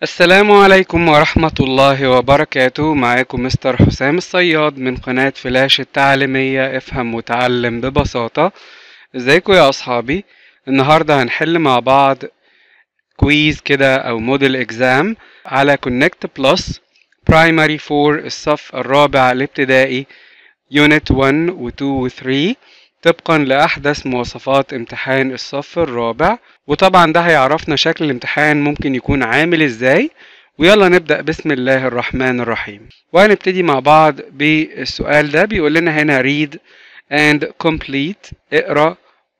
السلام عليكم ورحمة الله وبركاته معاكم مستر حسام الصياد من قناة فلاش التعليمية افهم وتعلم ببساطة ازيكم يا اصحابي النهاردة هنحل مع بعض كويز كده او موديل اكزام على كونكت بلس برايمري 4 الصف الرابع الابتدائي يونت 1 و 2 و 3 طبقا لأحدث مواصفات امتحان الصف الرابع وطبعا ده هيعرفنا شكل الامتحان ممكن يكون عامل ازاي ويلا نبدأ بسم الله الرحمن الرحيم وهنبتدي مع بعض بالسؤال ده بيقول لنا هنا read and complete اقرأ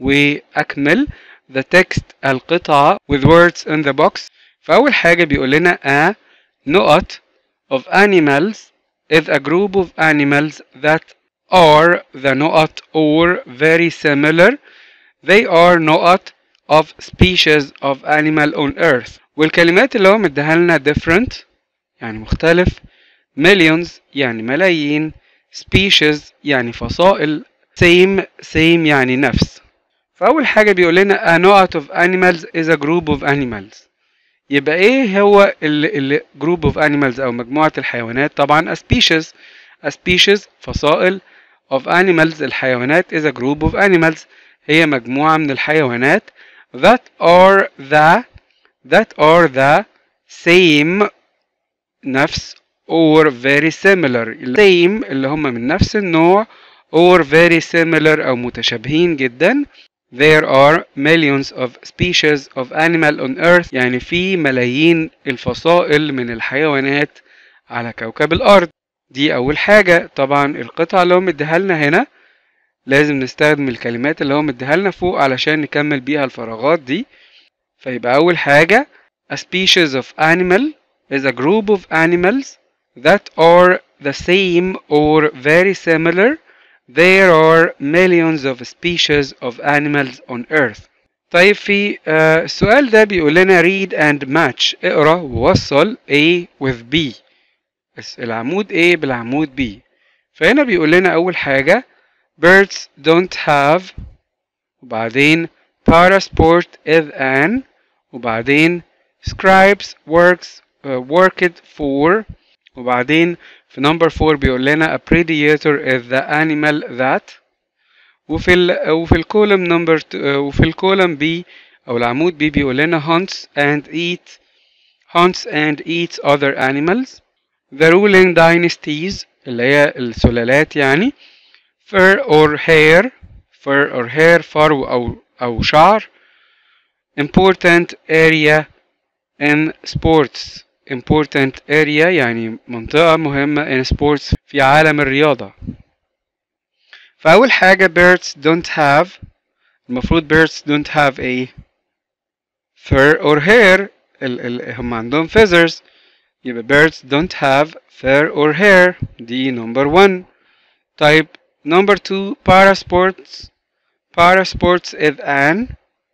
وأكمل the text القطعة with words in the box فأول حاجة بيقول لنا a نقط of animals is a group of animals that are the نقط or very similar they are نقط of species of animal on earth والكلمات اللي هو مديها لنا different يعني مختلف millions يعني ملايين species يعني فصائل same same يعني نفس فأول حاجة بيقول لنا a نقط of animals is a group of animals يبقى ايه هو ال ال group of animals او مجموعة الحيوانات طبعا a species a species فصائل of animals الحيوانات is a group of animals هي مجموعة من الحيوانات that are the that are the same نفس or very similar same اللي هم من نفس النوع or very similar أو متشابهين جدا There are millions of species of animal on earth يعني في ملايين الفصائل من الحيوانات على كوكب الأرض دي أول حاجة طبعا القطعة اللي هو مديها لنا هنا لازم نستخدم الكلمات اللي هو مديها لنا فوق علشان نكمل بيها الفراغات دي فيبقى أول حاجة A species of animal is a group of animals that are the same or very similar There are millions of species of animals on earth طيب في آه السؤال ده بيقول لنا read and match اقرا ووصل A with B العمود A بالعمود B فهنا بيقول لنا أول حاجة birds don't have وبعدين parasport is an وبعدين scribes works uh, worked for وبعدين في نمبر 4 بيقول لنا a predator is the animal that وفي ال وفي الكولم نمبر وفي الكولم بي او العمود بي بيقول لنا hunts and eat hunts and eats other animals the ruling dynasties اللي هي السلالات يعني fur or hair fur or hair فرو او او شعر important area in sports important area يعني منطقة مهمة in sports في عالم الرياضة فأول حاجة birds don't have المفروض birds don't have a fur or hair ال ال هم عندهم feathers يبقى birds don't have fur or hair دي number one طيب number two parasports parasports is an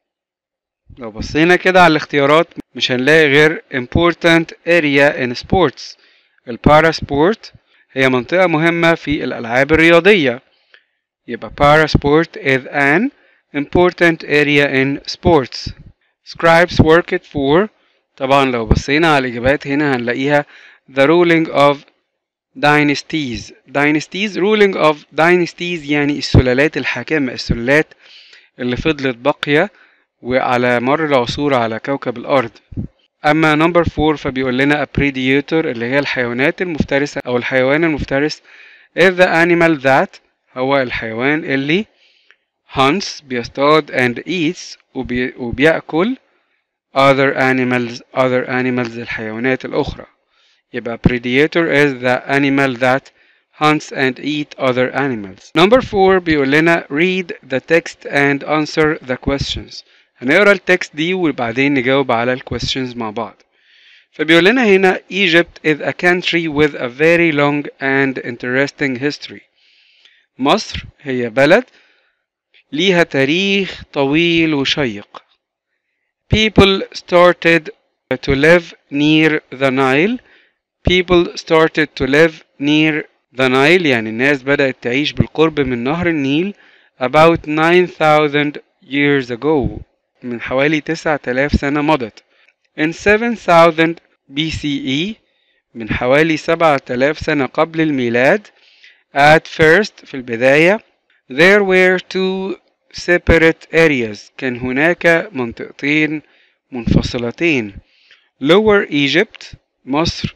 لو بصينا كده على الاختيارات مش هنلاقي غير important area in sports الباراسبورت هي منطقة مهمة في الألعاب الرياضية يبقى parasport is an important area in sports scribes worked for طبعا لو بصينا على الإجابات هنا هنلاقيها the ruling of dynasties dynasties ruling of dynasties يعني السلالات الحاكمة السلالات اللي فضلت باقية وعلى مر العصور على كوكب الأرض أما نمبر فور فبيقول لنا a predator اللي هي الحيوانات المفترسة أو الحيوان المفترس is the animal that هو الحيوان اللي hunts بيصطاد and eats وبي وبيأكل other animals other animals الحيوانات الأخرى يبقى predator is the animal that hunts and eat other animals number four بيقول لنا read the text and answer the questions هنقرا التكست دي وبعدين نجاوب على الكويستشنز مع بعض فبيقول لنا هنا Egypt is a country with a very long and interesting history مصر هي بلد ليها تاريخ طويل وشيق people started to live near the Nile people started to live near the Nile يعني الناس بدأت تعيش بالقرب من نهر النيل about 9000 years ago من حوالي 9000 سنة مضت in 7000 BCE من حوالي 7000 سنة قبل الميلاد At first في البداية there were two separate areas كان هناك منطقتين منفصلتين Lower Egypt مصر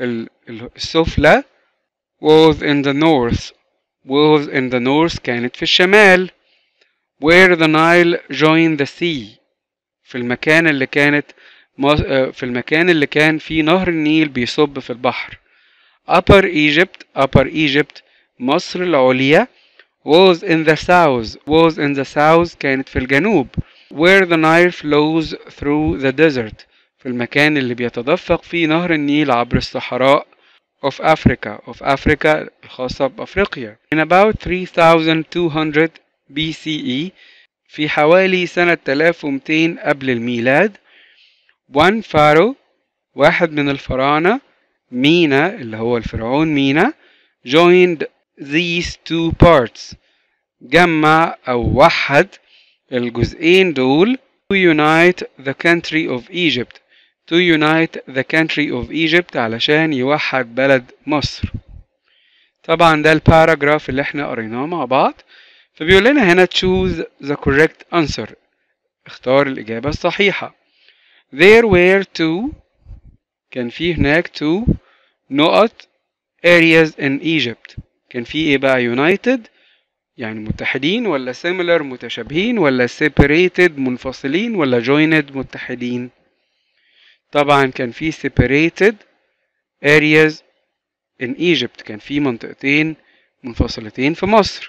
السفلى was in the north was in the north كانت في الشمال where the Nile joined the sea في المكان اللي كانت في المكان اللي كان فيه نهر النيل بيصب في البحر Upper Egypt Upper Egypt مصر العليا was in the south was in the south كانت في الجنوب where the Nile flows through the desert في المكان اللي بيتدفق فيه نهر النيل عبر الصحراء of Africa of Africa الخاصة بأفريقيا in about 3200 BCE في حوالي سنة 3200 قبل الميلاد one pharaoh واحد من الفراعنة مينا اللي هو الفرعون مينا joined these two parts جمع أو وحد الجزئين دول to unite the country of Egypt to unite the country of Egypt علشان يوحد بلد مصر طبعا ده الباراجراف اللي احنا قريناه مع بعض فبيقول لنا هنا choose the correct answer اختار الإجابة الصحيحة there were two كان في هناك two نقط areas in Egypt كان في ايه بقى united يعني متحدين ولا similar متشابهين ولا separated منفصلين ولا joined متحدين طبعا كان في separated areas in Egypt كان في منطقتين منفصلتين في مصر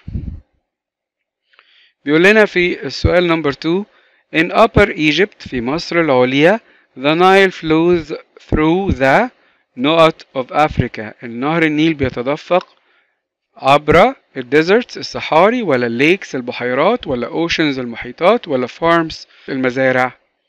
بيقول لنا في السؤال نمبر 2 in upper Egypt في مصر العليا the Nile flows through the نقط of Africa النهر النيل بيتدفق عبر الديزرتس الصحاري ولا الليكس البحيرات ولا اوشنز المحيطات ولا فارمز المزارع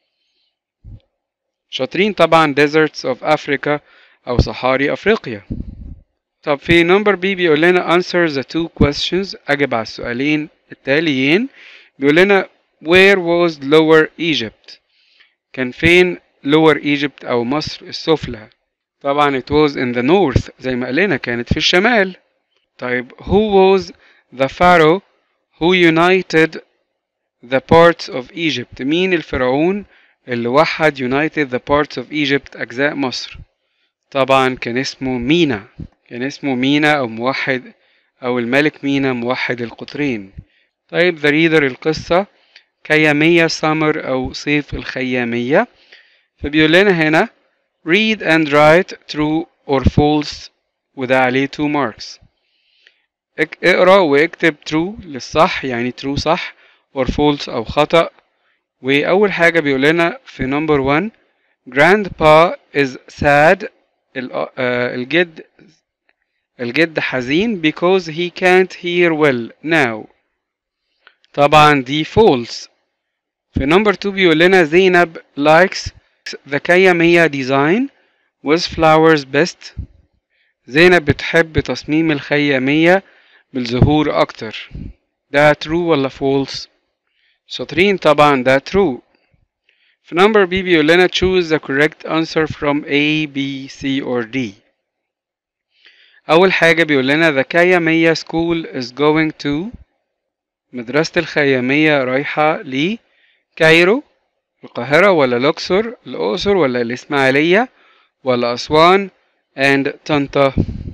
شاطرين طبعا deserts of Africa أو صحاري أفريقيا طب في نمبر بي بيقول لنا answer the two questions أجب على السؤالين التاليين بيقول لنا where was lower Egypt كان فين lower Egypt أو مصر السفلى طبعا it was in the north زي ما قلنا كانت في الشمال طيب who was the pharaoh who united the parts of Egypt مين الفرعون اللي وحد united the parts of Egypt أجزاء مصر طبعا كان اسمه مينا كان اسمه مينا أو موحد أو الملك مينا موحد القطرين طيب the reader القصة كيامية سمر أو صيف الخيامية فبيقول لنا هنا read and write true or false وده عليه two marks اقرا واكتب true للصح يعني true صح or false أو خطأ وأول حاجة بيقول لنا في number one grandpa is sad الجد الجد حزين because he can't hear well now طبعا دي false في number two بيقول لنا زينب likes the كيامية design with flowers best زينب بتحب تصميم الخيامية بالزهور أكتر ده true ولا false شاطرين طبعا ده true في number B بيقول لنا choose the correct answer from A, B, C or D أول حاجة بيقول لنا the كيامية school is going to مدرسة الخيامية رايحة لكايرو القاهرة ولا الأقصر الأقصر ولا الإسماعيلية ولا أسوان and طنطا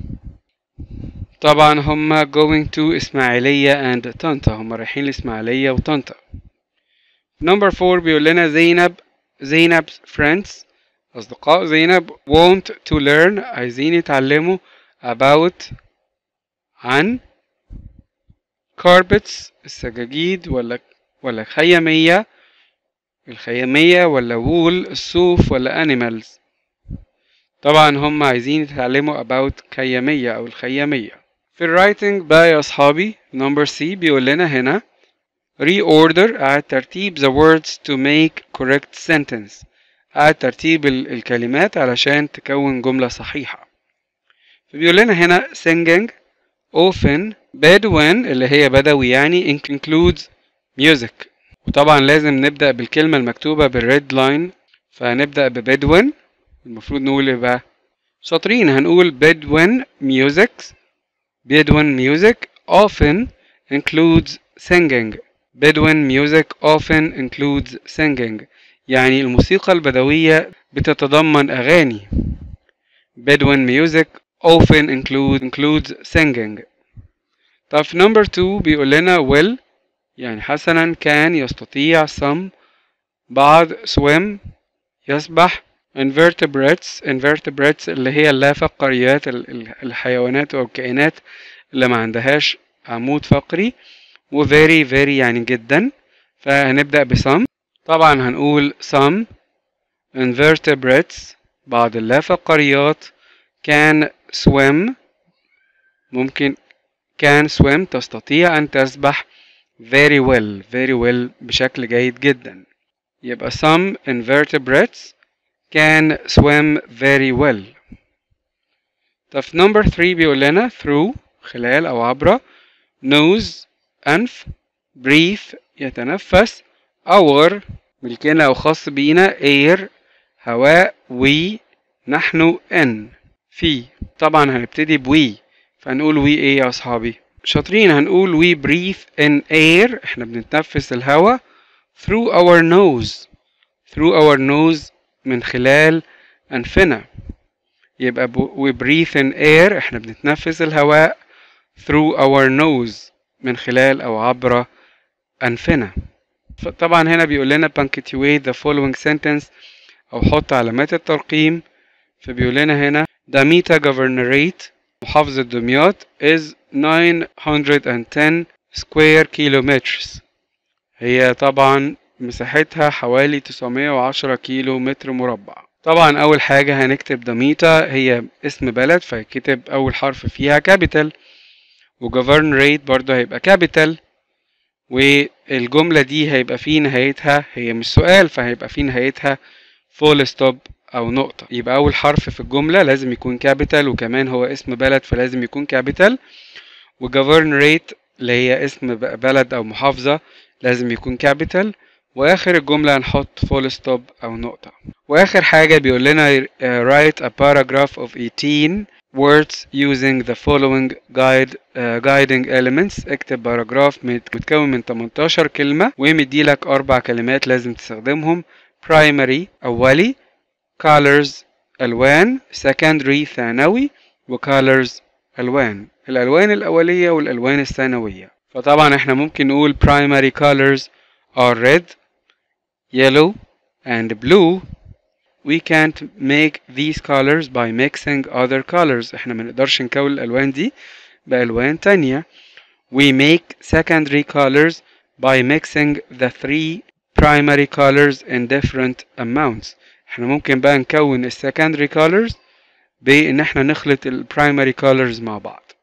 طبعا هما going to إسماعيلية and طنطا هما رايحين الإسماعيلية وطنطا number 4 بيقول لنا زينب زينب's friends أصدقاء زينب want to learn عايزين يتعلموا about عن carpets السجاجيد ولا ولا خيامية الخيامية ولا وول الصوف ولا animals طبعا هم عايزين يتعلموا about خيامية أو الخيامية في الرايتنج بقى يا أصحابي number C بيقول لنا هنا reorder أعد ترتيب the words to make correct sentence أعد ترتيب الكلمات علشان تكون جملة صحيحة فبيقول لنا هنا singing often Bedouin اللي هي بدوي يعني includes music وطبعا لازم نبدأ بالكلمة المكتوبة بالريد لاين فهنبدأ ببدوين المفروض نقول ايه بقى شاطرين هنقول Bedouin music Bedouin music often includes singing Bedouin music often includes singing يعني الموسيقى البدوية بتتضمن أغاني Bedouin music often include, includes singing طب في number two بيقول لنا will يعني حسنا كان يستطيع some بعض swim يسبح invertebrates invertebrates اللي هي اللافقاريات الحيوانات أو الكائنات اللي ما عندهاش عمود فقري و very very يعني جدا فهنبدأ بسم طبعا هنقول some invertebrates بعض اللافقاريات can swim ممكن can swim تستطيع أن تسبح very well very well بشكل جيد جدا يبقى some invertebrates can swim very well طب في number 3 بيقول لنا through خلال أو عبر nose أنف breathe يتنفس our ملكنا أو خاص بينا air هواء we نحن in في طبعا هنبتدي بوي فهنقول وي ايه يا أصحابي شاطرين هنقول we breathe in air احنا بنتنفس الهواء through our nose through our nose من خلال أنفنا يبقى we breathe in air احنا بنتنفس الهواء through our nose من خلال أو عبر أنفنا طبعا هنا بيقول لنا punctuate the following sentence أو حط علامات الترقيم فبيقول لنا هنا داميتا governorate محافظة دمياط is 910 square kilometers هي طبعا مساحتها حوالي 910 كيلو متر مربع طبعا أول حاجة هنكتب دميتا هي اسم بلد فهيكتب أول حرف فيها كابيتال وجوفرنريت برضه هيبقى كابيتال والجملة دي هيبقى في نهايتها هي مش سؤال فهيبقى في نهايتها فول ستوب أو نقطة يبقى أول حرف في الجملة لازم يكون كابيتال وكمان هو اسم بلد فلازم يكون كابيتال وجوفرنريت اللي هي اسم بلد أو محافظة لازم يكون كابيتال واخر الجملة هنحط فول ستوب او نقطة واخر حاجة بيقول لنا write a paragraph of 18 words using the following guide uh, guiding elements اكتب باراجراف متكون من 18 كلمة ومديلك اربع كلمات لازم تستخدمهم primary اولي colors الوان secondary ثانوي وcolors الوان الالوان الاولية والالوان الثانوية فطبعا احنا ممكن نقول primary colors are red yellow and blue we can't make these colors by mixing other colors احنا ما نقدرش نكون الالوان دي بالوان تانية we make secondary colors by mixing the three primary colors in different amounts احنا ممكن بقى نكون السكندري colors بان احنا نخلط البرايمري colors مع بعض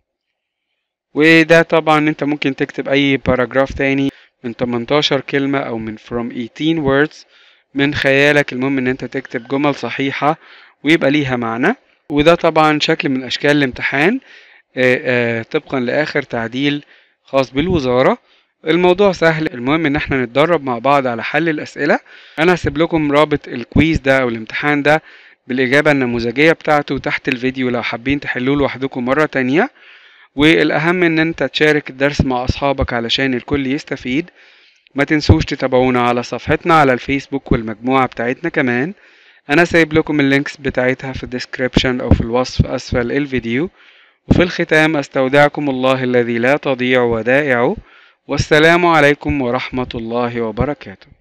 وده طبعا انت ممكن تكتب اي باراجراف تاني من 18 كلمة أو من from 18 words من خيالك المهم إن أنت تكتب جمل صحيحة ويبقى ليها معنى وده طبعا شكل من أشكال الامتحان آآ آآ طبقا لآخر تعديل خاص بالوزارة الموضوع سهل المهم إن احنا نتدرب مع بعض على حل الأسئلة أنا هسيب لكم رابط الكويز ده أو الامتحان ده بالإجابة النموذجية بتاعته تحت الفيديو لو حابين تحلوه لوحدكم مرة تانية والأهم إن أنت تشارك الدرس مع أصحابك علشان الكل يستفيد ما تنسوش تتابعونا على صفحتنا على الفيسبوك والمجموعة بتاعتنا كمان أنا سايب لكم اللينكس بتاعتها في الديسكريبشن أو في الوصف أسفل الفيديو وفي الختام أستودعكم الله الذي لا تضيع ودائعه والسلام عليكم ورحمة الله وبركاته